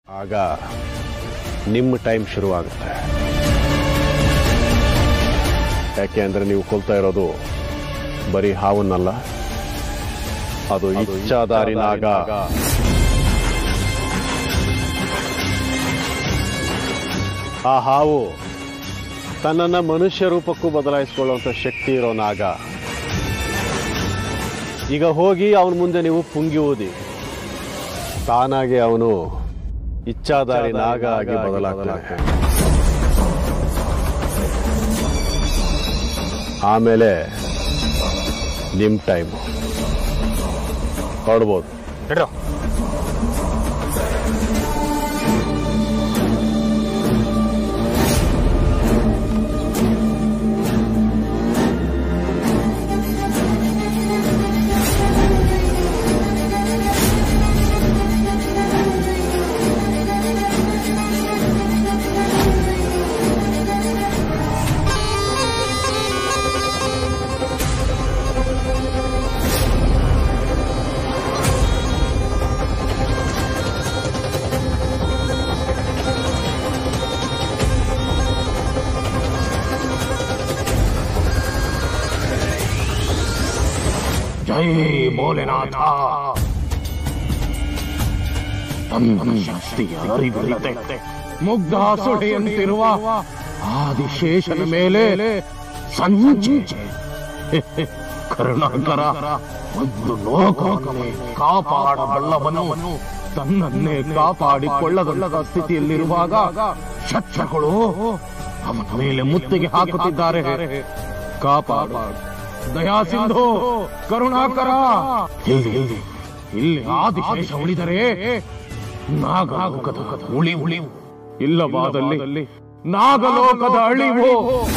ಆಗ ನಿಮ್ಮ ಟೈಮ್ ಶುರುವಾಗುತ್ತೆ ಯಾಕೆ ಅಂದ್ರೆ ನೀವು ಕೊಲ್ತಾ ಇರೋದು ಬರೀ ಹಾವನ್ನಲ್ಲ ಅದು ಇಚ್ಛಾದಾರಿ ನಾಗ ಆ ಹಾವು ತನ್ನನ್ನ ಮನುಷ್ಯ ರೂಪಕ್ಕೂ ಬದಲಾಯಿಸಿಕೊಳ್ಳುವಂತ ಶಕ್ತಿ ಇರೋ ನಾಗ ಈಗ ಹೋಗಿ ಅವನ ಮುಂದೆ ನೀವು ಪುಂಗಿ ಓದಿ ತಾನಾಗೆ ಅವನು ಇಚ್ಛಾದಾರಿ ನಾಗ ಆಗಿ ಬದಲಾಗ್ತಾನೆ ಆಮೇಲೆ ನಿಮ್ ಟೈಮ್ ಹೊರಡ್ಬೋದು ನಡ್ರೋ ಜೈ ಭೋಲೆನಾಥ ತನ್ನ ಶಕ್ತಿಯ ಅರಿವಿಲ್ಲದೆ ಮುಗ್ಧ ಸುಳೆಯಂತಿರುವ ಆದಿಶೇಷನ ಮೇಲೆ ಸಂಚೆ ಕರುಣಾಕರ ಒಂದು ಲೋಕವನ್ನೇ ಕಾಪಾಡಬಲ್ಲವನು ತನ್ನನ್ನೇ ಕಾಪಾಡಿಕೊಳ್ಳಬಲ್ಲದ ಸ್ಥಿತಿಯಲ್ಲಿರುವಾಗ ಶತ್ರುಗಳು ಅವನ ಮೇಲೆ ಮುತ್ತಿಗೆ ಹಾಕುತ್ತಿದ್ದಾರೆ ಕಾಪಾಡು ದಯಾ ಸಿಂಧು ಕರುಣಾಕರ ಇಲ್ಲಿ ಇಲ್ಲಿ ಆದಿಶೇಷ ಉಳಿದರೆ ನಾಗಾಲೋಕದ ಉಳಿ ಉಳಿವು ಇಲ್ಲವಾದಲ್ಲಿ ನಾಗಲೋಕದ ಅಳಿವು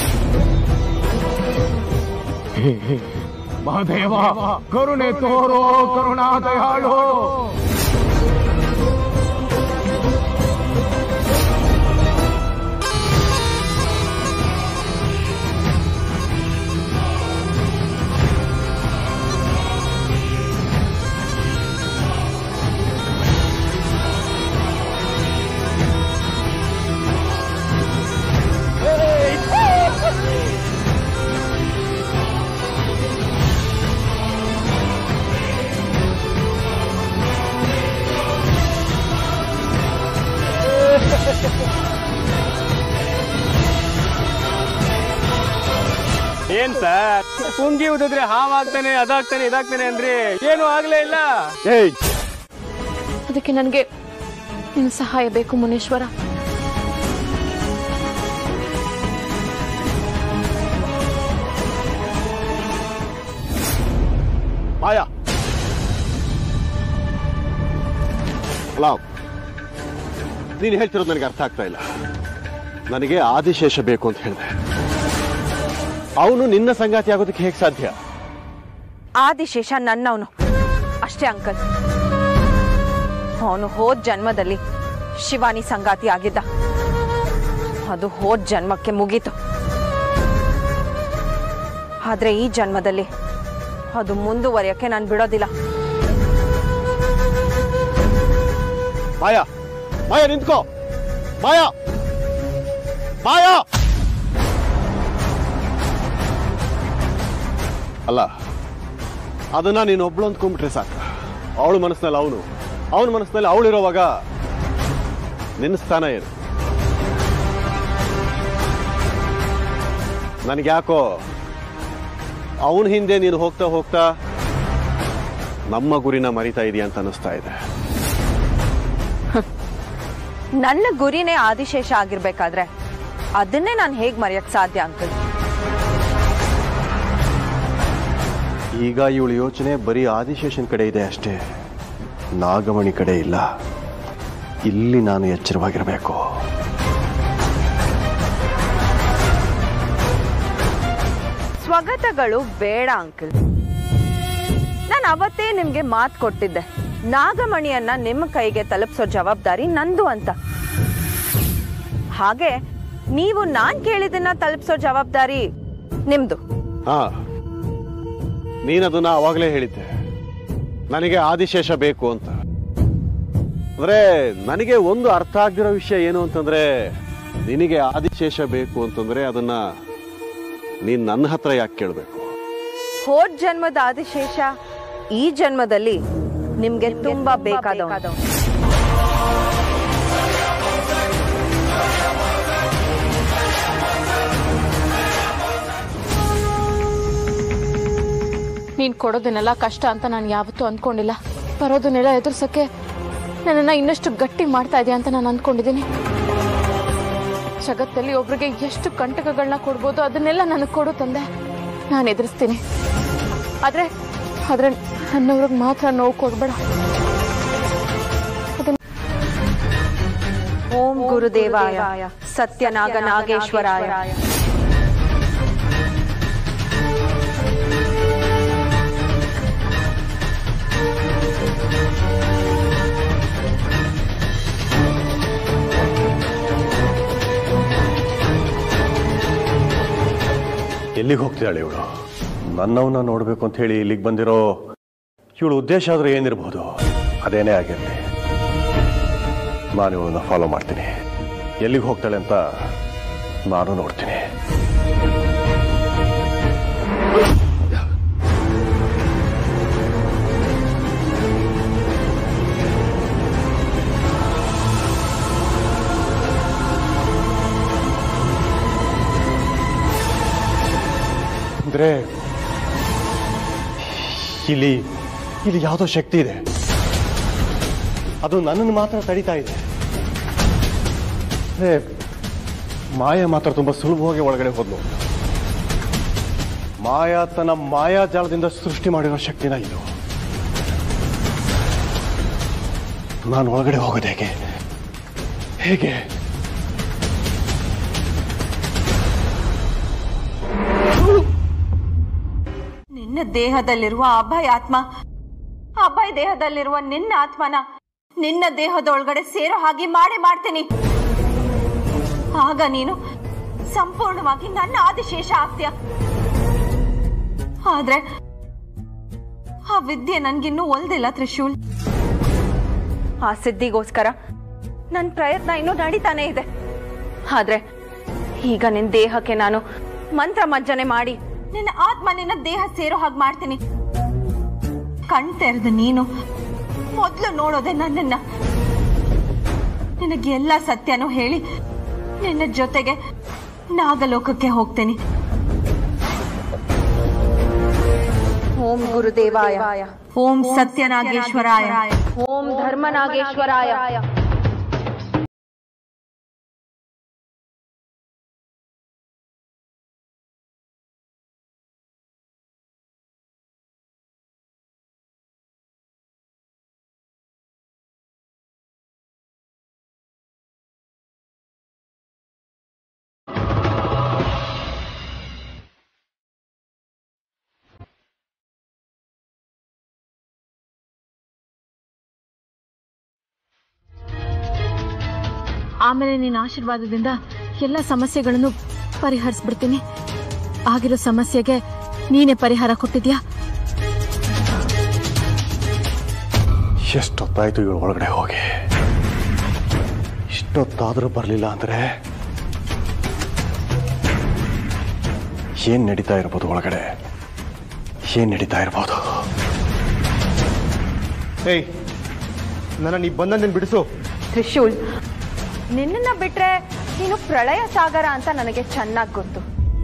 ಹೇ, ಹೇ, ಮಹಾದೇವ ಕರುಣೆ ತೋರೋ ಕರುಣಾ ದಯಾಳು ಏನ್ ಸರ್ ಪುಂಗಿ ಉದಿದ್ರೆ ಹಾವಾಗ್ತಾನೆ ಅದಾಗ್ತಾನೆ ಇದಾಗ್ತಾನೆ ಅಂದ್ರಿ ಏನು ಆಗ್ಲೇ ಇಲ್ಲ ಏಯ್ ಅದಕ್ಕೆ ನನಗೆ ನಿನ್ನ ಸಹಾಯ ಬೇಕು ಮುನೀಶ್ವರ ಮಾಯಾ ಲಾವ್ ನೀನು ಹೇಳ್ತಿರೋದು ನನಗೆ ಅರ್ಥ ಆಗ್ತಾ ಇಲ್ಲ ನನಗೆ ಆದಿಶೇಷ ಬೇಕು ಅಂತ ಹೇಳಿದೆ ಅವನು ನಿನ್ನ ಸಂಗಾತಿ ಆಗೋದಕ್ಕೆ ಹೇಗೆ ಸಾಧ್ಯ ಆದಿಶೇಷ ನನ್ನವನು ಅಷ್ಟೇ ಅಂಕಲ್ ಅವನು ಹೋದ್ ಜನ್ಮದಲ್ಲಿ ಶಿವಾನಿ ಸಂಗಾತಿ ಆಗಿದ್ದ ಅದು ಹೋದ್ ಜನ್ಮಕ್ಕೆ ಮುಗೀತು ಆದ್ರೆ ಈ ಜನ್ಮದಲ್ಲಿ ಅದು ಮುಂದುವರಿಯಕ್ಕೆ ನಾನು ಬಿಡೋದಿಲ್ಲ ಮಾಯಾ ಮಾಯಾ ನಿಂತ್ಕೋ ಮಾಯಾ ಮಾಯಾ ಅಲ್ಲ ಅದನ್ನ ನೀನು ಒಬ್ಳು ಅಂದ್ಕೊಂಡ್ಬಿಟ್ರೆ ಸಾಕು ಅವಳ ಮನಸ್ಸಿನಲ್ಲಿ ಅವನು ಅವನ ಮನಸ್ಸಿನಲ್ಲಿ ಅವಳಿರೋವಾಗ ನಿನ್ನ ಸ್ಥಾನ ಏನು ನನಗ್ಯಾಕೋ ಅವನ ಹಿಂದೆ ನೀನು ಹೋಗ್ತಾ ಹೋಗ್ತಾ ನಮ್ಮ ಗುರಿನ ಮರಿತಾ ಇದೆಯಾ ಅಂತ ಅನಿಸ್ತಾ ಇದೆ ನನ್ನ ಗುರಿನೇ ಆದಿಶೇಷ ಆಗಿರ್ಬೇಕಾದ್ರೆ ಅದನ್ನೇ ನಾನು ಹೇಗ್ ಮರೆಯಕ್ ಸಾಧ್ಯ ಅಂಕಲ್ ಈಗ ಇವಳ ಯೋಚನೆ ಬರೀ ಆದಿಶೇಷನ್ ಕಡೆ ಇದೆ ಅಷ್ಟೇ ನಾಗಮಣಿ ಕಡೆ ಇಲ್ಲ ಇಲ್ಲಿ ನಾನು ಎಚ್ಚರವಾಗಿರಬೇಕು ಸ್ವಗತಗಳು ಬೇಡ ಅಂಕಲ್ ನಾನು ಅವತ್ತೇ ನಿಮ್ಗೆ ಮಾತು ಕೊಟ್ಟಿದ್ದೆ ನಾಗಮಣಿಯನ್ನ ನಿಮ್ಮ ಕೈಗೆ ತಲುಪಿಸೋ ಜವಾಬ್ದಾರಿ ನಂದು ಅಂತ ಹಾಗೆ ನೀವು ನಾನ್ ಕೇಳಿದನ್ನ ತಲುಪಿಸೋ ಜವಾಬ್ದಾರಿ ನಿಮ್ದು ಹಾ ನೀನದನ್ನ ಅವಾಗಲೇ ಹೇಳಿದ್ದೆ ನನಗೆ ಆದಿಶೇಷ ಬೇಕು ಅಂತ ಅಂದ್ರೆ ನನಗೆ ಒಂದು ಅರ್ಥ ಆಗ್ದಿರೋ ವಿಷಯ ಏನು ಅಂತಂದ್ರೆ ನಿನಗೆ ಆದಿಶೇಷ ಬೇಕು ಅಂತಂದ್ರೆ ಅದನ್ನ ನೀನ್ ನನ್ನ ಹತ್ರ ಯಾಕೆ ಕೇಳಬೇಕು ಹೋದ್ ಜನ್ಮದ ಆದಿಶೇಷ ಈ ಜನ್ಮದಲ್ಲಿ ನಿಮ್ಗೆ ತುಂಬಾ ಬೇಕಾದವ ನೀನ್ ಕೊಡೋದನ್ನೆಲ್ಲ ಕಷ್ಟ ಅಂತ ನಾನು ಯಾವತ್ತೂ ಅಂದ್ಕೊಂಡಿಲ್ಲ ಬರೋದನ್ನೆಲ್ಲ ಎದುರ್ಸಕ್ಕೆ ನನ್ನನ್ನ ಇನ್ನಷ್ಟು ಗಟ್ಟಿ ಮಾಡ್ತಾ ಇದೆಯಾ ಅಂತ ನಾನು ಅಂದ್ಕೊಂಡಿದ್ದೀನಿ ಜಗತ್ತಲ್ಲಿ ಒಬ್ರಿಗೆ ಎಷ್ಟು ಕಂಟಕಗಳನ್ನ ಕೊಡ್ಬೋದು ಅದನ್ನೆಲ್ಲ ನನಗೆ ಕೊಡು ತಂದೆ ನಾನು ಎದುರಿಸ್ತೀನಿ ಆದ್ರೆ ಆದ್ರೆ ನನ್ನವ್ರಿಗೆ ಮಾತ್ರ ನೋವು ಕೊಡ್ಬೇಡ ಅದನ್ನ ಓಂ ಗುರುದೇವಾಯ ಸತ್ಯನಾಗ ನಾಗೇಶ್ವರಾಯ ಎಲ್ಲಿಗೆ ಹೋಗ್ತಿದ್ದಾಳೆ ಇವಳು ನನ್ನವನ್ನ ನೋಡ್ಬೇಕು ಅಂತ ಹೇಳಿ ಇಲ್ಲಿಗೆ ಬಂದಿರೋ ಇವಳು ಉದ್ದೇಶ ಆದ್ರೆ ಏನಿರ್ಬೋದು ಅದೇನೇ ಆಗಿರಲಿ ನಾನು ಇವಳನ್ನ ಫಾಲೋ ಮಾಡ್ತೀನಿ ಎಲ್ಲಿಗೆ ಹೋಗ್ತಾಳೆ ಅಂತ ನಾನು ನೋಡ್ತೀನಿ ಅಂದ್ರೆ ಇಲ್ಲಿ ಇಲ್ಲಿ ಯಾವುದೋ ಶಕ್ತಿ ಇದೆ ಅದು ನನ್ನನ್ನು ಮಾತ್ರ ತಡಿತಾ ಇದೆ ಅಂದ್ರೆ ಮಾಯ ಮಾತ್ರ ತುಂಬಾ ಸುಲಭವಾಗಿ ಒಳಗಡೆ ಹೋದ್ಲು ಮಾಯಾ ತನ್ನ ಮಾಯಾಜಾಲದಿಂದ ಸೃಷ್ಟಿ ಮಾಡಿರೋ ಶಕ್ತಿನ ಇದು ನಾನು ಒಳಗಡೆ ಹೋಗೋದು ಹೇಗೆ ಹೇಗೆ ನಿನ್ನ ದೇಹದಲ್ಲಿರುವ ಅಭಯ ಆತ್ಮ ಅಭಯ ದೇಹದಲ್ಲಿರುವ ನಿನ್ನ ಆತ್ಮನ ನಿನ್ನ ದೇಹದೊಳಗಡೆ ಸೇರೋ ಹಾಗೆ ಮಾಡೇ ಮಾಡ್ತೀನಿ ಆಗ ನೀನು ಸಂಪೂರ್ಣವಾಗಿ ನನ್ನ ಆದಿಶೇಷ ಆಗ್ತೀಯ ಆದ್ರೆ ಆ ವಿದ್ಯೆ ನನ್ಗಿನ್ನೂ ಒಲ್ದಿಲ್ಲ ತ್ರಿಶೂಲ್ ಆ ಸಿದ್ಧಿಗೋಸ್ಕರ ನನ್ನ ಪ್ರಯತ್ನ ಇನ್ನೂ ನಡೀತಾನೆ ಇದೆ ಆದ್ರೆ ಈಗ ನಿನ್ನ ದೇಹಕ್ಕೆ ನಾನು ಮಂತ್ರ ಮಜ್ಜನೆ ಮಾಡಿ ನಿನ್ನ ಆತ್ಮ ನಿನ್ನ ದೇಹ ಸೇರೋ ಹಾಗೆ ಮಾಡ್ತೀನಿ ಕಣ್ ತೆರೆದು ನೀನು ಮೊದಲು ನೋಡೋದೆ ನನ್ನನ್ನ ನಿನಗೆ ಎಲ್ಲ ಸತ್ಯನೂ ಹೇಳಿ ನಿನ್ನ ಜೊತೆಗೆ ನಾಗಲೋಕಕ್ಕೆ ಹೋಗ್ತೇನೆ ಓಂ ಗುರುದೇವಾಯ ಓಂ ಸತ್ಯನಾಗೇಶ್ವರಾಯ ಓಂ ಧರ್ಮನಾಗೇಶ್ವರಾಯ ಆಮೇಲೆ ನಿನ್ನ ಆಶೀರ್ವಾದದಿಂದ ಎಲ್ಲ ಸಮಸ್ಯೆಗಳನ್ನು ಪರಿಹರಿಸ್ಬಿಡ್ತೀನಿ ಆಗಿರೋ ಸಮಸ್ಯೆಗೆ ನೀನೇ ಪರಿಹಾರ ಕೊಟ್ಟಿದ್ಯಾ ಎಷ್ಟೊತ್ತಾಯ್ತು ಇವಳು ಒಳಗಡೆ ಹೋಗಿ ಇಷ್ಟೊತ್ತಾದ್ರೂ ಬರಲಿಲ್ಲ ಅಂದ್ರೆ ಏನ್ ನಡೀತಾ ಇರ್ಬೋದು ಒಳಗಡೆ ಏನ್ ನಡೀತಾ ಇರ್ಬೋದು ಏಯ್ ನನ್ನ ನೀ ಬಂದ ಬಿಡಿಸು ತ್ರಿಶೂಲ್ ನಿನ್ನನ್ನ ಬಿಟ್ರೆ ನೀನು ಪ್ರಳಯ ಸಾಗರ ಅಂತ ನನಗೆ ಚೆನ್ನಾಗಿ ಗೊತ್ತು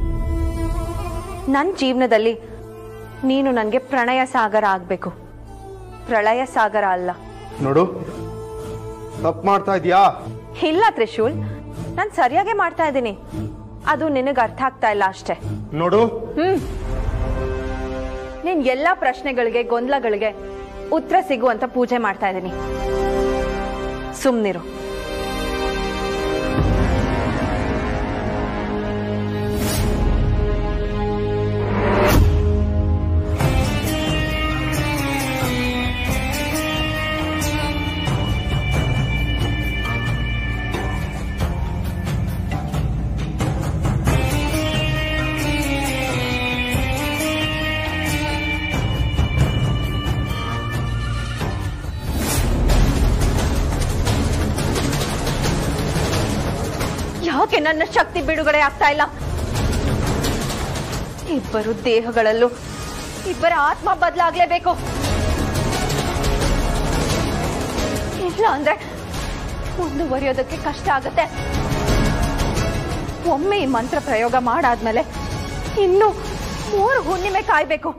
ನನ್ನ ಜೀವನದಲ್ಲಿ ನೀನು ನನಗೆ ಪ್ರಣಯ ಸಾಗರ ಆಗ್ಬೇಕು ಪ್ರಳಯ ಸಾಗರ ಅಲ್ಲ ನೋಡು ತಪ್ಪು ಮಾಡ್ತಾ ಇದೀಯಾ ಇಲ್ಲ ತ್ರಿಶೂಲ್ ನಾನು ಸರಿಯಾಗಿ ಮಾಡ್ತಾ ಇದ್ದೀನಿ ಅದು ನಿನಗೆ ಅರ್ಥ ಆಗ್ತಾ ಇಲ್ಲ ಅಷ್ಟೇ ನೋಡು ಹ್ಮ್ ನಿನ್ ಎಲ್ಲಾ ಪ್ರಶ್ನೆಗಳಿಗೆ ಗೊಂದಲಗಳಿಗೆ ಉತ್ತರ ಸಿಗುವಂತ ಪೂಜೆ ಮಾಡ್ತಾ ಇದ್ದೀನಿ ಸುಮ್ನಿರು ನನ್ನ ಶಕ್ತಿ ಬಿಡುಗಡೆ ಆಗ್ತಾ ಇಲ್ಲ ಇಬ್ಬರು ದೇಹಗಳಲ್ಲೂ ಇಬ್ಬರ ಆತ್ಮ ಬದಲಾಗ್ಲೇಬೇಕು ಇಲ್ಲ ಅಂದ್ರೆ ಮುಂದುವರಿಯೋದಕ್ಕೆ ಕಷ್ಟ ಆಗುತ್ತೆ ಒಮ್ಮೆ ಈ ಮಂತ್ರ ಪ್ರಯೋಗ ಮಾಡಾದ್ಮೇಲೆ ಇನ್ನು ಮೂರು ಹುಣ್ಣಿಮೆ ಕಾಯ್ಬೇಕು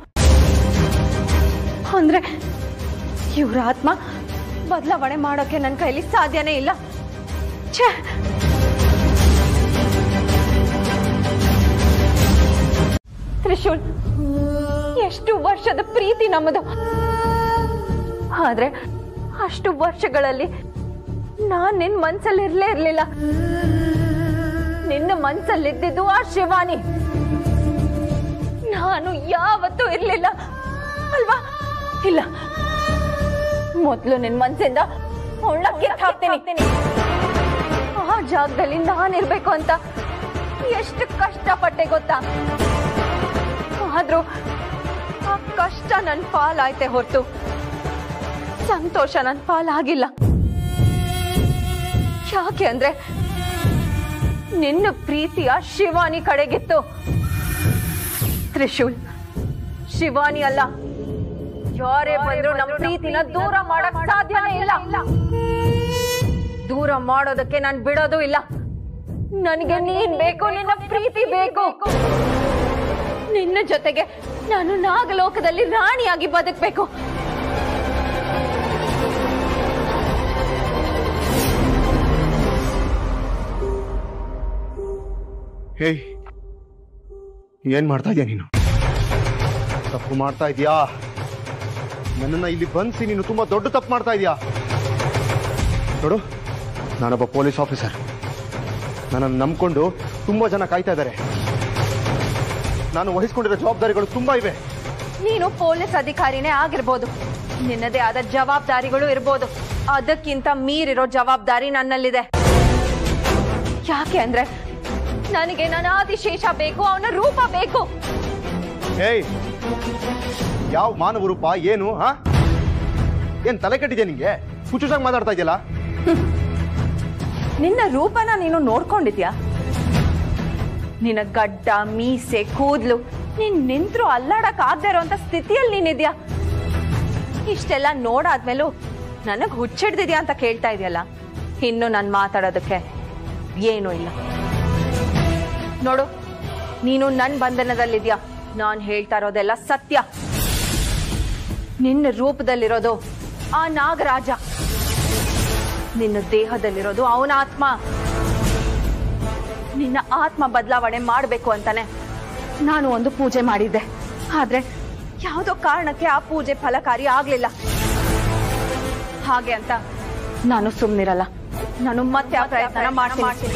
ಅಂದ್ರೆ ಇವ್ರ ಆತ್ಮ ಬದಲಾವಣೆ ಮಾಡೋಕೆ ನನ್ನ ಕೈಲಿ ಸಾಧ್ಯನೇ ಇಲ್ಲ ಛೇ ತ್ರಿಶೂಲ್ ಎಷ್ಟು ವರ್ಷದ ಪ್ರೀತಿ ನಮ್ಮದು ಆದ್ರೆ ಅಷ್ಟು ವರ್ಷಗಳಲ್ಲಿ ನಾನ್ ನಿನ್ ಮನ್ಸಲ್ಲಿ ಇರ್ಲೇ ಇರ್ಲಿಲ್ಲ ನಿನ್ನ ಮನ್ಸಲ್ಲಿದ್ದಿದ್ದು ಆ ಶಿವಾನಿ ನಾನು ಯಾವತ್ತೂ ಇರ್ಲಿಲ್ಲ ಅಲ್ವಾ ಇಲ್ಲ ಮೊದ್ಲು ನಿನ್ ಮನ್ಸಿಂದ ಅವಳ ಕಿತ್ತು ಹಾಕ್ತೀನಿ ಆ ಜಾಗದಲ್ಲಿ ನಾನಿರ್ಬೇಕು ಅಂತ ಎಷ್ಟು ಕಷ್ಟಪಟ್ಟೆ ಗೊತ್ತಾ ಆದ್ರೂ ಆ ಕಷ್ಟ ನನ್ ಪಾಲಾಯ್ತೆ ಹೊರತು ಸಂತೋಷ ನನ್ ಪಾಲಾಗಿಲ್ಲ ಯಾಕೆ ಅಂದ್ರೆ ನಿನ್ನ ಪ್ರೀತಿಯ ಶಿವಾನಿ ಕಡೆಗಿತ್ತು ತ್ರಿಶೂಲ್ ಶಿವಾನಿ ಅಲ್ಲ ಯಾರೇ ಬಂದ್ರು ನಮ್ಮ ಪ್ರೀತಿನ ದೂರ ಮಾಡಕ್ ಸಾಧ್ಯನೇ ಇಲ್ಲ ದೂರ ಮಾಡೋದಕ್ಕೆ ನಾನ್ ಬಿಡೋದು ಇಲ್ಲ ನನಗೆ ನೀನ್ ಬೇಕು ನಿನ್ನ ಪ್ರೀತಿ ಬೇಕು ನಿನ್ನ ಜೊತೆಗೆ ನಾನು ನಾಗಲೋಕದಲ್ಲಿ ರಾಣಿಯಾಗಿ ಬದುಕ್ಬೇಕು ಹೇಯ್ ಏನ್ ಮಾಡ್ತಾ ಇದೀಯ ನೀನು ತಪ್ಪು ಮಾಡ್ತಾ ಇದೀಯಾ ನನ್ನನ್ನ ಇಲ್ಲಿ ಬಂಧಿಸಿ ನೀನು ತುಂಬಾ ದೊಡ್ಡ ತಪ್ಪು ಮಾಡ್ತಾ ಇದೀಯಾ ನೋಡು ನಾನೊಬ್ಬ ಪೊಲೀಸ್ ಆಫೀಸರ್ ನನ್ನನ್ನು ನಂಬ್ಕೊಂಡು ತುಂಬಾ ಜನ ಕಾಯ್ತಾ ಇದ್ದಾರೆ ನಾನು ವಹಿಸ್ಕೊಂಡಿರೋ ಜವಾಬ್ದಾರಿಗಳು ತುಂಬಾ ಇವೆ ನೀನು ಪೊಲೀಸ್ ಅಧಿಕಾರಿನೇ ಆಗಿರ್ಬೋದು ನಿನ್ನದೇ ಆದ ಜವಾಬ್ದಾರಿಗಳು ಇರ್ಬೋದು ಅದಕ್ಕಿಂತ ಮೀರಿರೋ ಜವಾಬ್ದಾರಿ ನನ್ನಲ್ಲಿದೆ ಯಾಕೆ ಅಂದ್ರೆ ನನಗೆ ನನ್ನ ಆದಿಶೇಷ ಬೇಕು ಅವನ ರೂಪ ಬೇಕು ಹೇಯ್ ಯಾವ ಮಾನವ ರೂಪ ಏನು ಹಾ ಏನ್ ತಲೆ ಕೆಟ್ಟಿದ್ಯಾ ನಿಂಗೆ ಹುಚ್ಚುಸಾಗಿ ಮಾತಾಡ್ತಾ ಇದೆಯಲ್ಲ ನಿನ್ನ ರೂಪನ ನೀನು ನೋಡ್ಕೊಂಡಿದ್ಯಾ ನಿನ್ನ ಗಡ್ಡ ಮೀಸೆ ಕೂದ್ಲು ನೀನ್ ನಿಂತ್ರು ಅಲ್ಲಾಡಕ್ ಆಗದೆ ಇರೋಂತ ಸ್ಥಿತಿಯಲ್ಲಿ ನೀನಿದ್ಯಾ ಇಷ್ಟೆಲ್ಲ ನೋಡಾದ್ಮೇಲೂ ನನಗ್ ಹುಚ್ಚಿಡ್ದಿದ್ಯಾ ಅಂತ ಕೇಳ್ತಾ ಇದೆಯಲ್ಲ ಇನ್ನು ನಾನು ಮಾತಾಡೋದಕ್ಕೆ ಏನೂ ಇಲ್ಲ ನೋಡು ನೀನು ನನ್ ಬಂಧನದಲ್ಲಿದ್ಯಾ ನಾನ್ ಹೇಳ್ತಾ ಇರೋದೆಲ್ಲ ಸತ್ಯ ನಿನ್ನ ರೂಪದಲ್ಲಿರೋದು ಆ ನಾಗರಾಜ ನಿನ್ನ ದೇಹದಲ್ಲಿರೋದು ಅವನ ಆತ್ಮ ನಿನ್ನ ಆತ್ಮ ಬದಲಾವಣೆ ಮಾಡಬೇಕು ಅಂತಾನೆ ನಾನು ಒಂದು ಪೂಜೆ ಮಾಡಿದ್ದೆ ಆದ್ರೆ ಯಾವುದೋ ಕಾರಣಕ್ಕೆ ಆ ಪೂಜೆ ಫಲಕಾರಿ ಆಗ್ಲಿಲ್ಲ ಹಾಗೆ ಅಂತ ನಾನು ಸುಮ್ನಿರಲ್ಲ ನಾನು ಮತ್ತೆ ಆ ಪ್ರಯತ್ನ ಮಾಡ್ತೀನಿ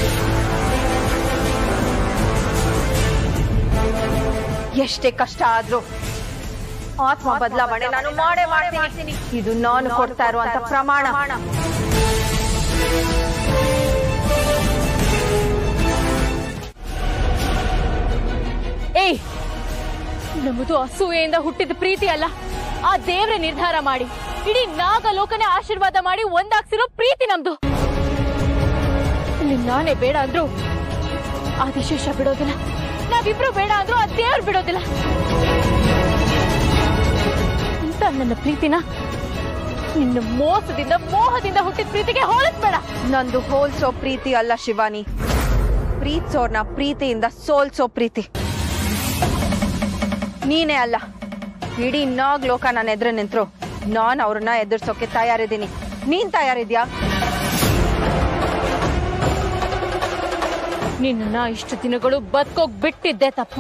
ಎಷ್ಟೇ ಕಷ್ಟ ಆದ್ರೂ ಆತ್ಮ ಬದಲಾವಣೆ ನಾನು ಮಾಡೇ ಮಾಡ್ತೀನಿ ಇದು ನಾನು ಕೊಡ್ತಾ ಇರುವಂತ ಪ್ರಮಾಣ ಏಯ್ ನಮ್ಮದು ಅಸೂಯೆಯಿಂದ ಹುಟ್ಟಿದ ಪ್ರೀತಿ ಅಲ್ಲ ಆ ದೇವ್ರೆ ನಿರ್ಧಾರ ಮಾಡಿ ಇಡೀ ನಾಗಲೋಕನೇ ಆಶೀರ್ವಾದ ಮಾಡಿ ಒಂದಾಗ್ಸಿರೋ ಪ್ರೀತಿ ನಮ್ದು ಇಲ್ಲಿ ನಾನೇ ಬೇಡ ಅಂದ್ರು ಆದಿಶೇಷ ಬಿಡೋದಿಲ್ಲ ನಾವಿಬ್ರು ಬೇಡ ಅಂದ್ರು ಆ ದೇವ್ರು ಬಿಡೋದಿಲ್ಲ ಇಂಥ ನನ್ನ ಪ್ರೀತಿನ ನಿನ್ನ ಮೋಸದಿಂದ ಮೋಹದಿಂದ ಹುಟ್ಟಿದ ಪ್ರೀತಿಗೆ ಹೋಲಿಸ್ಬೇಡ ನಂದು ಹೋಲ್ಸೋ ಪ್ರೀತಿ ಅಲ್ಲ ಶಿವಾನಿ ಪ್ರೀತ್ಸೋರ್ನ ಪ್ರೀತಿಯಿಂದ ಸೋಲ್ಸೋ ಪ್ರೀತಿ ನೀನೇ ಅಲ್ಲ ಇಡೀ ನಾಗ್ ಲೋಕ ನನ್ನ ಎದುರು ನಿಂತ್ರು ನಾನ್ ಅವ್ರನ್ನ ಎದುರ್ಸೋಕೆ ತಯಾರಿದ್ದೀನಿ ನೀನ್ ತಯಾರಿದ್ಯಾ ನಿನ್ನ ಇಷ್ಟು ದಿನಗಳು ಬದುಕೋಗ್ ಬಿಟ್ಟಿದ್ದೆ ತಪ್ಪು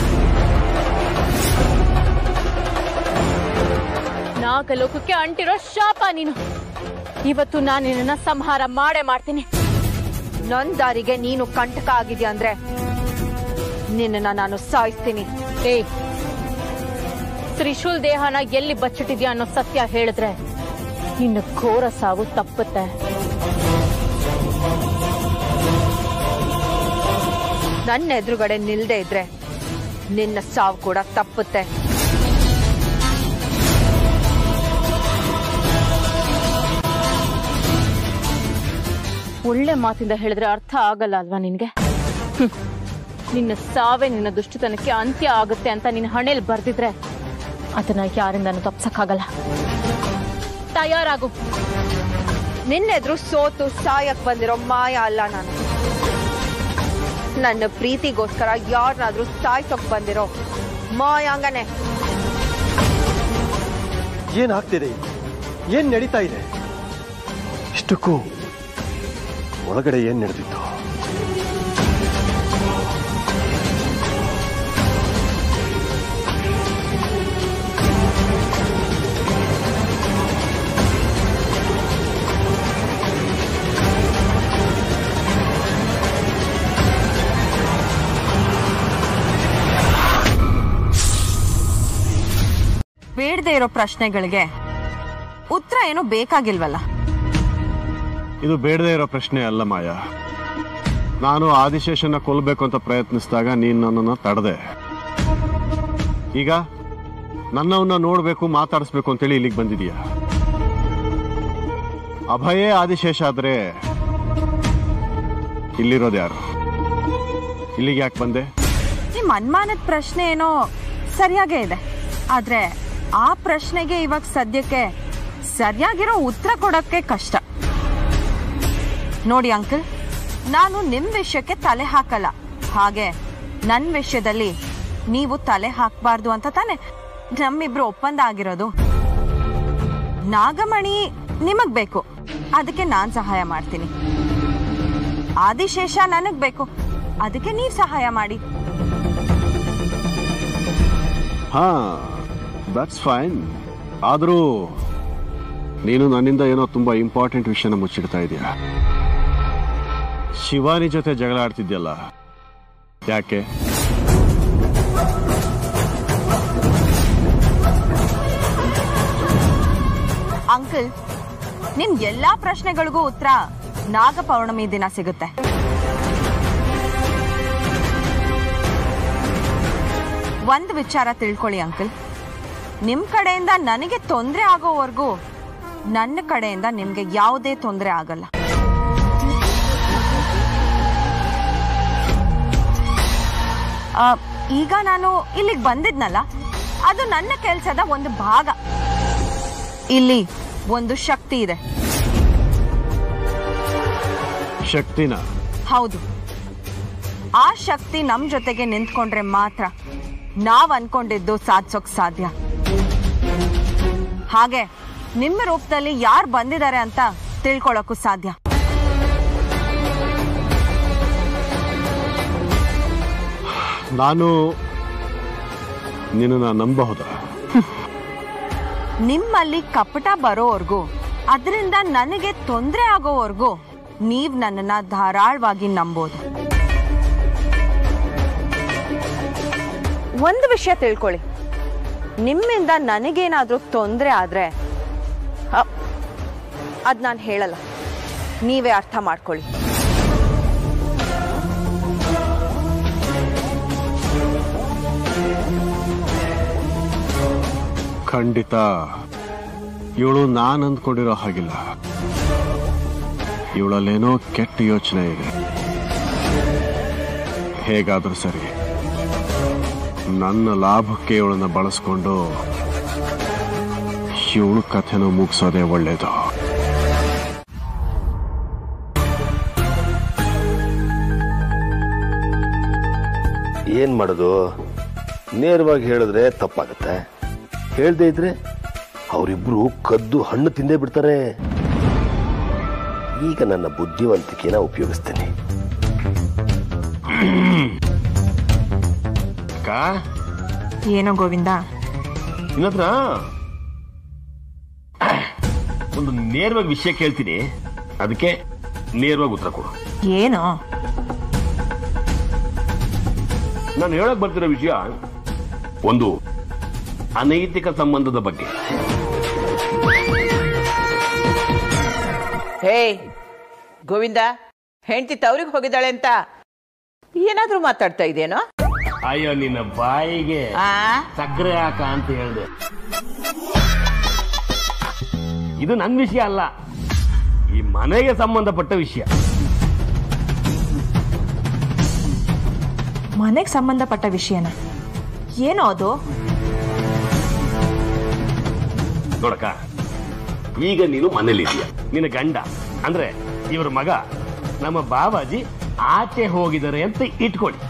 ನಾಗಲೋಕಕ್ಕೆ ಅಂಟಿರೋ ಶಾಪ ನೀನು ಇವತ್ತು ನಾನು ನಿನ್ನ ಸಂಹಾರ ಮಾಡೇ ಮಾಡ್ತೀನಿ ನನ್ ದಾರಿಗೆ ನೀನು ಕಂಟಕ ಆಗಿದ್ಯಾ ಅಂದ್ರೆ ನಿನ್ನ ನಾನು ಸಾಯಿಸ್ತೀನಿ ಏ ತ್ರಿಶೂಲ್ ದೇಹನ ಎಲ್ಲಿ ಬಚ್ಚಿಟ್ಟಿದ್ಯಾ ಅನ್ನೋ ಸತ್ಯ ಹೇಳಿದ್ರೆ ನಿನ್ನ ಘೋರ ಸಾವು ತಪ್ಪುತ್ತೆ ನನ್ನ ಎದುರುಗಡೆ ನಿಲ್ದೇ ಇದ್ರೆ ನಿನ್ನ ಸಾವು ಕೂಡ ತಪ್ಪುತ್ತೆ ಒಳ್ಳೆ ಮಾತಿಂದ ಹೇಳಿದ್ರೆ ಅರ್ಥ ಆಗಲ್ಲ ಅಲ್ವಾ ನಿನ್ಗೆ ಹ್ಮ್. ನಿನ್ನ ಸಾವೇ ನಿನ್ನ ದುಷ್ಟತನಕ್ಕೆ ಅಂತ್ಯ ಆಗುತ್ತೆ ಅಂತ ನಿನ್ನ ಹಣೆಯಲ್ಲಿ ಬರ್ದಿದ್ರೆ ಅದನ್ನ ಯಾರಿಂದನೂ ತಪ್ಸಕ್ಕಾಗಲ್ಲ ತಯಾರಾಗು ನಿನ್ನೆದ್ರು ಸೋತು ಸಾಯಕ್ ಬಂದಿರೋ ಮಾಯ ಅಲ್ಲ ನಾನು ನನ್ನ ಪ್ರೀತಿಗೋಸ್ಕರ ಯಾರನ್ನಾದ್ರೂ ಸಾಯ್ಸೋಕ್ ಬಂದಿರೋ ಮಾಯಾಂಗನೆ ಏನಾಗ್ತಿದೆ ಏನ್ ನಡೀತಾ ಇದೆ ಇಷ್ಟಕ್ಕೂ ಒಳಗಡೆ ಏನ್ ನಡೆದಿತ್ತು ಬೇಡದೆ ಇರೋ ಪ್ರಶ್ನೆಗಳಿಗೆ ಉತ್ತರ ಏನೋ ಬೇಕಾಗಿಲ್ವಲ್ಲ ಇದು ಬೇಡದೇ ಇರೋ ಪ್ರಶ್ನೆ ಅಲ್ಲ ಮಾಯ ನಾನು ಆದಿಶೇಷನ ಕೊಲ್ಲಬೇಕು ಅಂತ ಪ್ರಯತ್ನಿಸಿದಾಗ ನೀನು ನನ್ನನ್ನು ತಡೆದೆ ಈಗ ನನ್ನವನ್ನ ನೋಡಬೇಕು ಮಾತಾಡಿಸ್ಬೇಕು ಅಂತೇಳಿ ಇಲ್ಲಿಗೆ ಬಂದಿದೀಯ ಅಭಯೇ ಆದಿಶೇಷ ಆದ್ರೆ ಇಲ್ಲಿರೋದು ಯಾರು ಇಲ್ಲಿಗೆ ಯಾಕೆ ಬಂದೆ ನಿಮ್ ಅನುಮಾನದ ಪ್ರಶ್ನೆ ಏನೋ ಸರಿಯಾಗೇ ಇದೆ ಆದ್ರೆ ಆ ಪ್ರಶ್ನೆಗೆ ಇವಾಗ ಸದ್ಯಕ್ಕೆ ಸರಿಯಾಗಿರೋ ಉತ್ತರ ಕೊಡಕ್ಕೆ ಕಷ್ಟ ನೋಡಿ ಅಂಕಲ್ ನಾನು ನಿಮ್ ವಿಷಯಕ್ಕೆ ತಲೆ ಹಾಕಲ್ಲ ಹಾಗೆ ನನ್ ವಿಷಯದಲ್ಲಿ ನೀವು ತಲೆ ಹಾಕಬಾರ್ದು ಅಂತ ತಾನೆ ನಮ್ಮಿಬ್ರು ಒಪ್ಪಂದ ಆಗಿರೋದು ನಾಗಮಣಿ ನಿಮಗ್ ಬೇಕು ಅದಕ್ಕೆ ನಾನ್ ಸಹಾಯ ಮಾಡ್ತೀನಿ ಆದಿಶೇಷ ನನಗ್ ಬೇಕು ಅದಕ್ಕೆ ನೀವ್ ಸಹಾಯ ಮಾಡಿ ಹಾ ದಟ್ಸ್ ಫೈನ್ ಆದರೂ ನೀನು ನನ್ನಿಂದ ಏನೋ ತುಂಬಾ ಇಂಪಾರ್ಟೆಂಟ್ ವಿಷಯನ ಮುಚ್ಚಿಡ್ತಾ ಇದೀಯ ಶಿವಾನಿ ಜೊತೆ ಜಗಳ ಆಡ್ತಿದ್ಯಲ್ಲ ಯಾಕೆ ಅಂಕಲ್ ನಿಮ್ ಎಲ್ಲಾ ಪ್ರಶ್ನೆಗಳಿಗೂ ಉತ್ತರ ನಾಗ ಪೌರ್ಣಮಿ ದಿನ ಸಿಗುತ್ತೆ ಒಂದ್ ವಿಚಾರ ತಿಳ್ಕೊಳ್ಳಿ ಅಂಕಲ್ ನಿಮ್ ಕಡೆಯಿಂದ ನನಗೆ ತೊಂದರೆ ಆಗೋವರೆಗೂ ನನ್ನ ಕಡೆಯಿಂದ ನಿಮ್ಗೆ ಯಾವುದೇ ತೊಂದರೆ ಆಗಲ್ಲ ಆ, ಈಗ ನಾನು ಇಲ್ಲಿಗೆ ಬಂದಿದ್ನಲ್ಲ ಅದು ನನ್ನ ಕೆಲಸದ ಒಂದು ಭಾಗ ಇಲ್ಲಿ ಒಂದು ಶಕ್ತಿ ಇದೆ ಶಕ್ತಿನ ಹೌದು ಆ ಶಕ್ತಿ ನಮ್ ಜೊತೆಗೆ ನಿಂತ್ಕೊಂಡ್ರೆ ಮಾತ್ರ ನಾವ್ ಅನ್ಕೊಂಡಿದ್ದು ಸಾಧಿಸೋಕ್ ಸಾಧ್ಯ ಹಾಗೆ ನಿಮ್ಮ ರೂಪದಲ್ಲಿ ಯಾರು ಬಂದಿದ್ದಾರೆ ಅಂತ ತಿಳ್ಕೊಳಕ್ಕೂ ಸಾಧ್ಯ ನಾನು ನಿನ್ನನ್ನು ನಂಬಬಹುದಾ ನಿಮ್ಮಲ್ಲಿ ಕಪಟ ಬರೋವರೆಗೂ ಅದರಿಂದ ನನಗೆ ತೊಂದರೆ ಆಗೋವರೆಗೂ ನೀವ್ ನನ್ನನ್ನ ಧಾರಾಳವಾಗಿ ನಂಬೋದು ಒಂದು ವಿಷಯ ತಿಳ್ಕೊಳ್ಳಿ ನಿಮ್ಮಿಂದ ನನಗೇನಾದ್ರೂ ತೊಂದರೆ ಆದ್ರೆ ಅ- ಅದ್ ನಾನು ಹೇಳಲ್ಲ ನೀವೇ ಅರ್ಥ ಮಾಡ್ಕೊಳ್ಳಿ ಖಂಡಿತ ಇವಳು ನಾನು ಅಂದ್ಕೊಂಡಿರೋ ಹಾಗಿಲ್ಲ ಇವಳಲ್ಲೇನೋ ಕೆಟ್ಟ ಯೋಚನೆ ಇದೆ ಹೇಗಾದ್ರೂ ಸರಿ ನನ್ನ ಲಾಭಕ್ಕೆ ಇವಳನ್ನ ಬಳಸ್ಕೊಂಡು ಇವಳು ಕಥೆನ ಮುಗಿಸೋದೇ ಒಳ್ಳೇದು ಏನ್ ಮಾಡೋದು ನೇರವಾಗಿ ಹೇಳಿದ್ರೆ ತಪ್ಪಾಗತ್ತೆ ಹೇಳ್ದೇ ಇದ್ರೆ ಅವರಿಬ್ರು ಕದ್ದು ಹಣ್ಣು ತಿಂದೇ ಬಿಡ್ತಾರೆ ಈಗ ನನ್ನ ಬುದ್ಧಿವಂತಿಕೆನ ಉಪಯೋಗಿಸ್ತೇನೆ ಅಕ್ಕ ಏನೋ ಗೋವಿಂದ ನಿನ್ನತ್ರ ಒಂದು ನೇರವಾಗಿ ವಿಷಯ ಕೇಳ್ತೀನಿ ಅದಕ್ಕೆ ನೇರವಾಗಿ ಉತ್ತರ ಕೊಡು ಏನೋ ನಾನು ಹೇಳಕ್ ಬರ್ತಿರೋ ವಿಷಯ ಒಂದು ಅನೈತಿಕ ಸಂಬಂಧದ ಬಗ್ಗೆ ಹೇ ಗೋವಿಂದ ಹೆಂಡತಿ ತವ್ರಿಗೆ ಹೋಗಿದ್ದಾಳೆ ಅಂತ ಏನಾದ್ರೂ ಮಾತಾಡ್ತಾ ಇದೆಯೇನೋ ಅಯ್ಯೋ ನಿನ್ನ ಬಾಯಿಗೆ ಆ ಸಕ್ಕರೆ ಹಾಕ ಅಂತ ಹೇಳಿದೆ ಇದು ನನ್ನ ವಿಷಯ ಅಲ್ಲ ಈ ಮನೆಗೆ ಸಂಬಂಧಪಟ್ಟ ವಿಷಯ ಮನೆಗೆ ಸಂಬಂಧಪಟ್ಟ ವಿಷಯನ ಏನೋ ಅದು ನೋಡಕ್ಕ ಈಗ ನೀನು ಮನೇಲಿದೀಯ ನಿನ್ನ ಗಂಡ ಅಂದ್ರೆ ಇವ್ರ ಮಗ ನಮ್ಮ ಬಾಬಾಜಿ ಆಚೆ ಹೋಗಿದ್ದಾರೆ ಅಂತ ಇಟ್ಕೊಳ್ಳಿ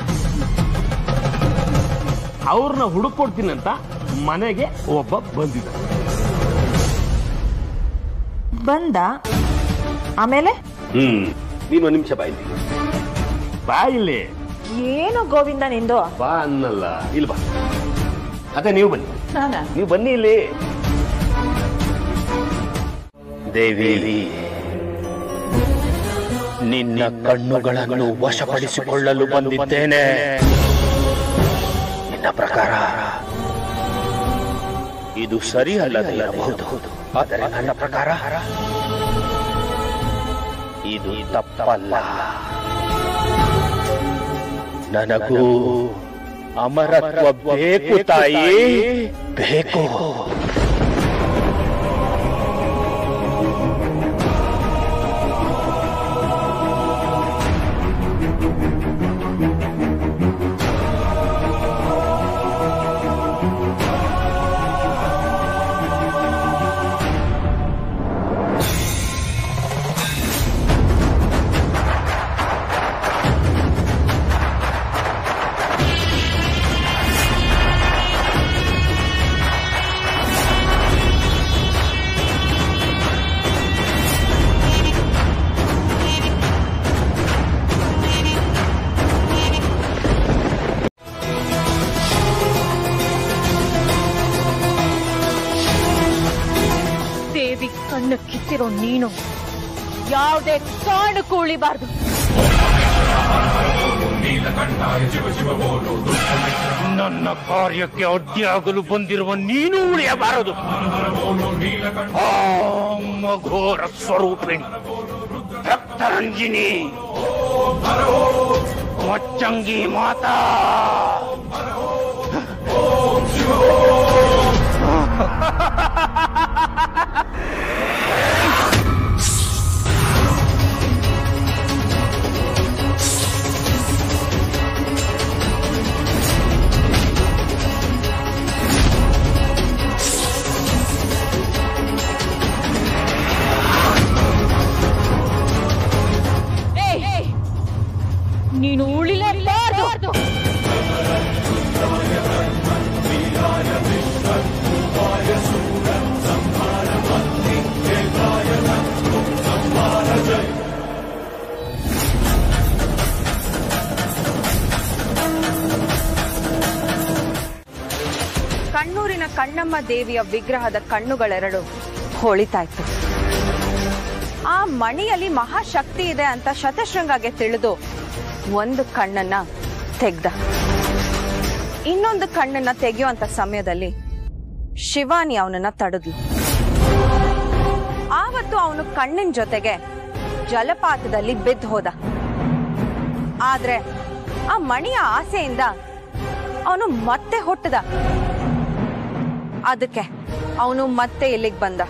ಅವ್ರನ್ನ ಹುಡುಕೊಡ್ತೀನಂತ ಮನೆಗೆ ಒಬ್ಬ ಬಂದಿದ್ದ ಬಂದ ಆಮೇಲೆ ಹ್ಮ್ ನೀನು ಒಂದ್ ನಿಮಿಷ ಬಾಯಿಲಿ ಬಾ ಇಲ್ಲಿ ಏನು ಗೋವಿಂದ ನಿಂದು ಬಾ ಅನ್ನಲ್ಲ ಇಲ್ಲಿ ಬಾ ಅದೇ ನೀವು ಬನ್ನಿ ನಾನಾ ನೀವು ಬನ್ನಿ ಇಲ್ಲಿ ದೇವಿ ನಿನ್ನ ಕಣ್ಣುಗಳನ್ನು ವಶಪಡಿಸಿಕೊಳ್ಳಲು ಬಂದಿದ್ದೇನೆ ನಿನ್ನ ಪ್ರಕಾರ ಇದು ಸರಿ ಅಲ್ಲದೆ ಇರಬಹುದು ಆದರೆ ನನ್ನ ಪ್ರಕಾರ ಇದು ತಪ್ಪಲ್ಲ ನನಗೂ ಅಮರತ್ವ ಬೇಕು ತಾಯಿ ಬೇಕು ದೇವಿ ಕಣ್ಣು ಕಿತ್ತಿರೋ ನೀನು ಯಾವುದೇ ಕಾರಣಕ್ಕೂ ಉಳಿಬಾರ್ದು ನನ್ನ ಕಾರ್ಯಕ್ಕೆ ಅಡ್ಡಿಯಾಗಲು ಬಂದಿರುವ ನೀನು ಉಳಿಯಬಾರದು ಆ ಮಘೋರ ಸ್ವರೂಪಿಣಿ ರಕ್ತರಂಜಿನಿ ಮಚ್ಚಂಗಿ ಮಾತಾ ಏಯ್! ನೀನು ಉಳಿಲೇಬಾರ್ದು ಕಣ್ಣೂರಿನ ಕಣ್ಣಮ್ಮ ದೇವಿಯ ವಿಗ್ರಹದ ಕಣ್ಣುಗಳೆರಡು ಹೊಳಿತಾ ಇತ್ತು ಆ ಮಣಿಯಲ್ಲಿ ಮಹಾಶಕ್ತಿ ಇದೆ ಅಂತ ಶತಶೃಂಗಗೆ ತಿಳಿದು ಒಂದು ಕಣ್ಣನ್ನ ತೆಗ್ದ ಇನ್ನೊಂದು ಕಣ್ಣನ್ನ ತೆಗೆಯುವಂತ ಸಮಯದಲ್ಲಿ ಶಿವಾನಿ ಅವನನ್ನ ತಡೆದ್ಲು ಆವತ್ತು ಅವನು ಕಣ್ಣಿನ ಜೊತೆಗೆ ಜಲಪಾತದಲ್ಲಿ ಬಿದ್ದು ಹೋದ ಆದ್ರೆ ಆ ಮಣಿಯ ಆಸೆಯಿಂದ ಅವನು ಮತ್ತೆ ಹುಟ್ಟದ ಅದಕ್ಕೆ ಅವನು ಮತ್ತೆ ಇಲ್ಲಿಗೆ ಬಂದ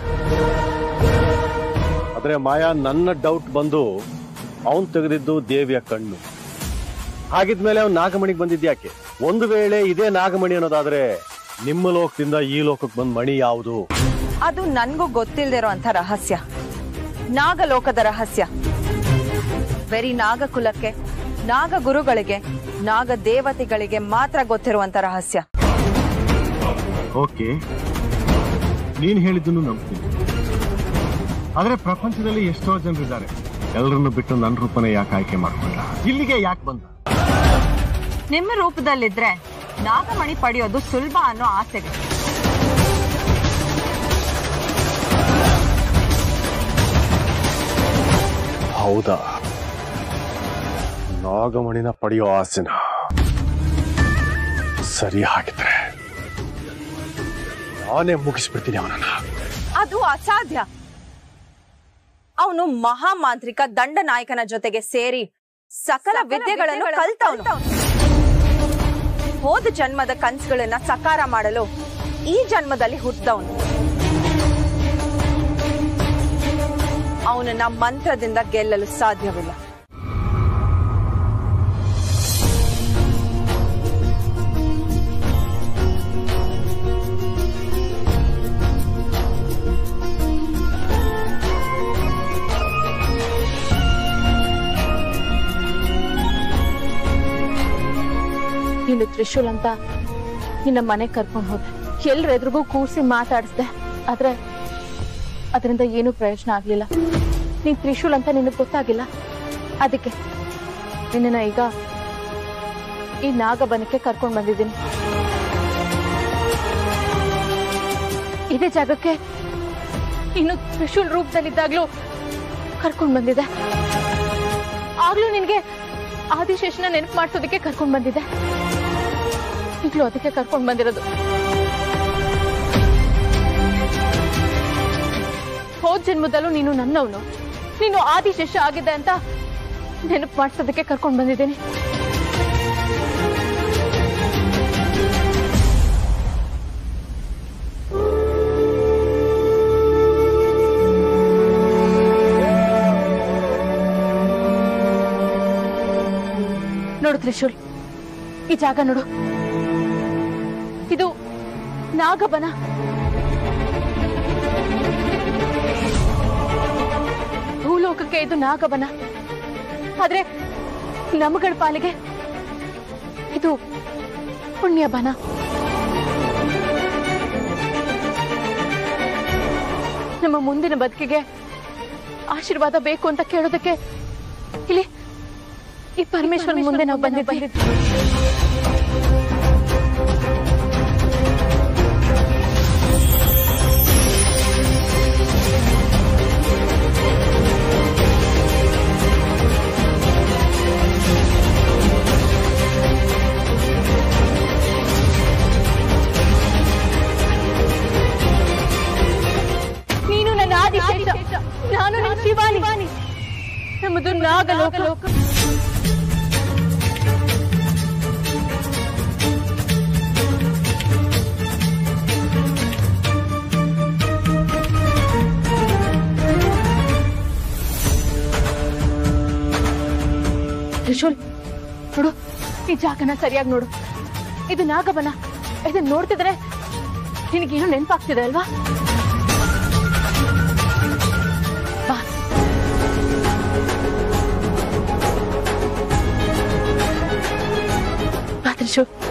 ಆದ್ರೆ ಮಾಯಾ ನನ್ನ ಡೌಟ್ ಬಂದು ಅವನ್ ತೆಗೆದಿದ್ದು ದೇವಿಯ ಕಣ್ಣು ಹಾಗಿದ್ಮೇಲೆ ಅವ್ನು ನಾಗಮಣಿಗೆ ಬಂದಿದ್ಯಾಕೆ ಒಂದು ವೇಳೆ ಇದೇ ನಾಗಮಣಿ ಅನ್ನೋದಾದ್ರೆ ನಿಮ್ಮ ಲೋಕದಿಂದ ಈ ಲೋಕಕ್ಕೆ ಬಂದ ಮಣಿ ಯಾವುದು ಅದು ನನ್ಗೂ ಗೊತ್ತಿಲ್ದಿರೋ ಅಂತ ರಹಸ್ಯ ನಾಗಲೋಕದ ರಹಸ್ಯ ಬರೀ ನಾಗಕುಲಕ್ಕೆ ನಾಗ ಗುರುಗಳಿಗೆ ನಾಗ ದೇವತೆಗಳಿಗೆ ಮಾತ್ರ ಗೊತ್ತಿರುವಂತ ರಹಸ್ಯ ಓಕೆ ನೀನ್ ಹೇಳಿದ್ದನ್ನು ನಂಬ್ತೀನಿ ಆದ್ರೆ ಪ್ರಪಂಚದಲ್ಲಿ ಎಷ್ಟೋ ಜನರಿದ್ದಾರೆ ಎಲ್ಲರನ್ನು ಬಿಟ್ಟು ನನ್ನ ರೂಪನೇ ಯಾಕೆ ಆಯ್ಕೆ ಮಾಡ್ಕೊಂಡ ಇಲ್ಲಿಗೆ ಯಾಕೆ ಬಂದ ನಿಮ್ಮ ರೂಪದಲ್ಲಿದ್ರೆ ನಾಗಮಣಿ ಪಡೆಯೋದು ಸುಲಭ ಅನ್ನೋ ಆಸೆಗೆ ಹೌದಾ ನಾಗಮಣಿನ ಪಡೆಯೋ ಆಸೆನ ಸರಿ ಹಾಗಿದ್ರೆ ನಾನೇ ಮುಗಿಸ್ಬಿಡ್ತೀನಿ ಅವನನ್ನ ಅದು ಅಸಾಧ್ಯ ಅವನು ಮಹಾಮಾಂತ್ರಿಕ ದಂಡನಾಯಕನ ಜೊತೆಗೆ ಸೇರಿ ಸಕಲ ವಿದ್ಯೆಗಳನ್ನು ಕಲ್ತವನು ಹೋದ ಜನ್ಮದ ಕನ್ಸುಗಳನ್ನ ಸಕಾರ ಮಾಡಲು ಈ ಜನ್ಮದಲ್ಲಿ ಹುಟ್ಟಿದವನು ಅವನನ್ನ ಮಂತ್ರದಿಂದ ಗೆಲ್ಲಲು ಸಾಧ್ಯವಿಲ್ಲ ನೀನು ತ್ರಿಶೂಲ್ ಅಂತ ನಿನ್ನ ಮನೆಗೆ ಕರ್ಕೊಂಡು ಹೋದೆ ಎಲ್ರ ಎದುರಿಗೂ ಕೂರಿಸಿ ಮಾತಾಡಿಸ್ದೆ ಆದ್ರೆ ಅದರಿಂದ ಏನೂ ಪ್ರಯೋಜನ ಆಗ್ಲಿಲ್ಲ ನೀನ್ ತ್ರಿಶೂಲ್ ಅಂತ ನಿನಗೆ ಗೊತ್ತಾಗಿಲ್ಲ ಅದಕ್ಕೆ ನಿನ್ನ ಈಗ ಈ ನಾಗಬನಕ್ಕೆ ಕರ್ಕೊಂಡು ಬಂದಿದ್ದೀನಿ ಇದೇ ಜಾಗಕ್ಕೆ ಇನ್ನು ತ್ರಿಶೂಲ್ ರೂಪದಲ್ಲಿದ್ದಾಗ್ಲೂ ಕರ್ಕೊಂಡು ಬಂದಿದೆ ಆಗ್ಲೂ ನಿನ್ಗೆ ಆದಿಶೇಷನ ನೆನಪು ಮಾಡಿಸೋದಕ್ಕೆ ಕರ್ಕೊಂಡು ಬಂದಿದೆ ಈಗಲೂ ಅದಕ್ಕೆ ಕರ್ಕೊಂಡು ಬಂದಿರೋದು ಹೋದ್ ಜನ್ಮದಲ್ಲೂ ನೀನು ನನ್ನವನು ನೀನು ಆದಿಶೇಷ ಆಗಿದೆ ಅಂತ ನೆನಪು ಮಾಡಿಸೋದಕ್ಕೆ ಕರ್ಕೊಂಡು ಬಂದಿದ್ದೀನಿ ನೋಡು ತ್ರಿಶೂಲ್ ಈ ಜಾಗ ನೋಡು ಇದು ನಾಗಬನ ಭೂಲೋಕಕ್ಕೆ ಇದು ನಾಗಬನ ಆದ್ರೆ ನಮಗಳ ಪಾಲಿಗೆ ಇದು ಪುಣ್ಯಬನ ನಮ್ಮ ಮುಂದಿನ ಬದುಕಿಗೆ ಆಶೀರ್ವಾದ ಬೇಕು ಅಂತ ಕೇಳೋದಕ್ಕೆ ಇಲ್ಲಿ ಈ ಪರಮೇಶ್ವರನ ಮುಂದೆ ನಾವು ಬಂದಿದ್ವಿ ನೀನು ನನ್ನ ಆದಿಶೇಷ ನಾನು ನನ್ನ ಶಿವಾನಿ ನಮ್ಮದು ನಾಗಲೋಕ ತ್ರಿಶೂಲ್ ನೋಡು ಈ ಜಾಗನ ಸರಿಯಾಗಿ ನೋಡು ಇದು ನಾಗಬನ ಇದನ್ನ ನೋಡ್ತಿದ್ರೆ ನಿನಗೇನು ನೆನಪಾಗ್ತಿದೆ ಅಲ್ವಾ ಬಾ ಬಾ ತ್ರಿಶೂಲ್